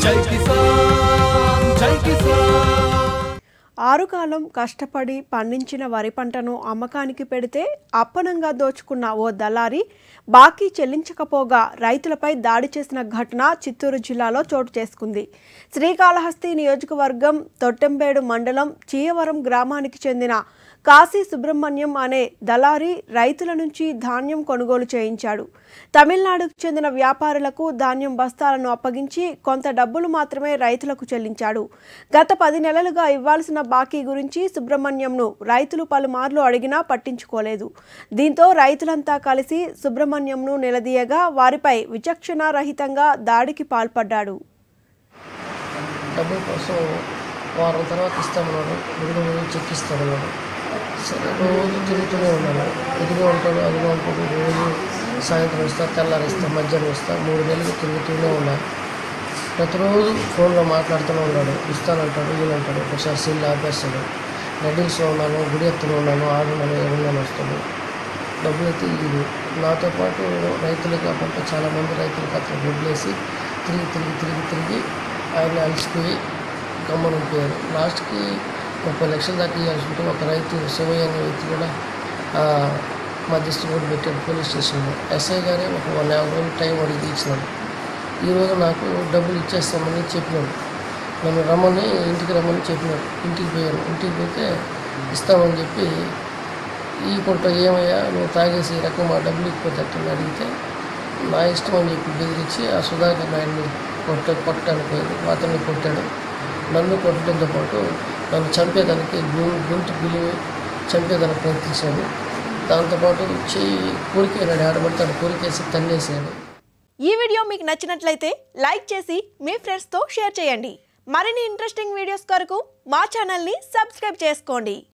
జై కిసాన్ జై కిసాన్ ఆరుకాలం కష్టపడి పండించిన వరి పంటను అమ్మకానికి పెడితే అప్పనంగా దోచుకున్న ఓ దళారి బాకీ చెల్లించకపోగా రైతులపై దాడి చేసిన ఘటన చిత్తూరు జిల్లాలో చోటు చేసుకుంది శ్రీకాళహస్తి నియోజకవర్గం తొట్టెంబేడు మండలం చీయవరం గ్రామానికి చెందిన కాశీ సుబ్రహ్మణ్యం అనే దళారి రైతుల నుంచి ధాన్యం కొనుగోలు చేయించాడు తమిళనాడుకు చెందిన వ్యాపారులకు ధాన్యం బస్తాలను అప్పగించి కొంత డబ్బులు మాత్రమే రైతులకు చెల్లించాడు గత పది నెలలుగా ఇవ్వాల్సిన బాకీ గురించి సుబ్రహ్మణ్యంను రైతులు పలుమార్లు అడిగినా పట్టించుకోలేదు దీంతో రైతులంతా కలిసి సుబ్రహ్మణ్యంను నిలదీయగా వారిపై విచక్షణారహితంగా దాడికి పాల్పడ్డాడు డబ్బుల కోసం వారం తర్వాత ఇస్తామన్నాడు రెండు రోజులు చెక్ ఇస్తామన్నాడు సరే రోజు తిరుగుతూనే ఉన్నాను ఇదిగో ఉంటాడు అదిగో ఉంటాడు రోజు సాయంత్రం ఇస్తా తెల్లారి ఇస్తా మధ్యాహ్నం ఇస్తా మూడు నెలలు తిరుగుతూనే ఉన్నాను ప్రతిరోజు ఫోన్లో మాట్లాడుతూనే ఉన్నాడు ఇస్తానంటాడు ఈయనంటాడు ఒకసారి సెల్ ఆపేస్తాడు రెడీస్లో ఉన్నాను గుడి ఎత్తులో ఉన్నాను ఆడున్నాను ఎవరినైనా వస్తాడు డబ్బులు అయితే ఇయ్యదు నాతో పాటు రైతులు కాకుండా చాలామంది రైతులకు అతను వదిలేసి తిరిగి తిరిగి తిరిగి తిరిగి ఆయన అలసిపోయి గమ్మనుండిపోయారు లాస్ట్కి ముప్పై లక్షల దాకా ఇవ్వాల్సి ఉంటే ఒక రైతు శివయ్య అనే వ్యక్తి కూడా ఆ, మధ్యస్థు కూడా పెట్టాడు పోలీస్ స్టేషన్లో ఎస్ఐ గారే ఒక వన్ యాభై రోజులు టైం అడిగి ఇచ్చినాడు ఈరోజు నాకు డబ్బులు ఇచ్చేస్తామని చెప్పినాడు నన్ను రమ్మని ఇంటికి రమ్మని చెప్పినాడు ఇంటికి పోయాను ఇంటికి పోతే ఇస్తామని చెప్పి ఈ పొట్ట ఏమయ్యా నువ్వు తాగేసి ఈ రకం మా డబ్బులు ఇచ్చిపోతే అట్లా అడిగితే నా ఇష్టం అని చెప్పి బెదిరించి ఆ సుధాకర్ నాయుడిని కొట్ట కొట్టడానికి పోయాడు అతన్ని కొట్టాడు నన్ను కొట్టడంతో పాటు నన్ను చంపేదానికి గు- గొంతు పిలివి చంపేదానికి ప్రయత్నించాడు దాంతోపాటు చెయ్యి కోరికేనాడు ఆడబడతాడు కోరికేసి తన్నేసాడు ఈ వీడియో మీకు నచ్చినట్లయితే లైక్ చేసి మీ ఫ్రెండ్స్తో షేర్ చేయండి మరిన్ని ఇంట్రెస్టింగ్ వీడియోస్ కొరకు మా ఛానల్ని సబ్స్క్రైబ్ చేసుకోండి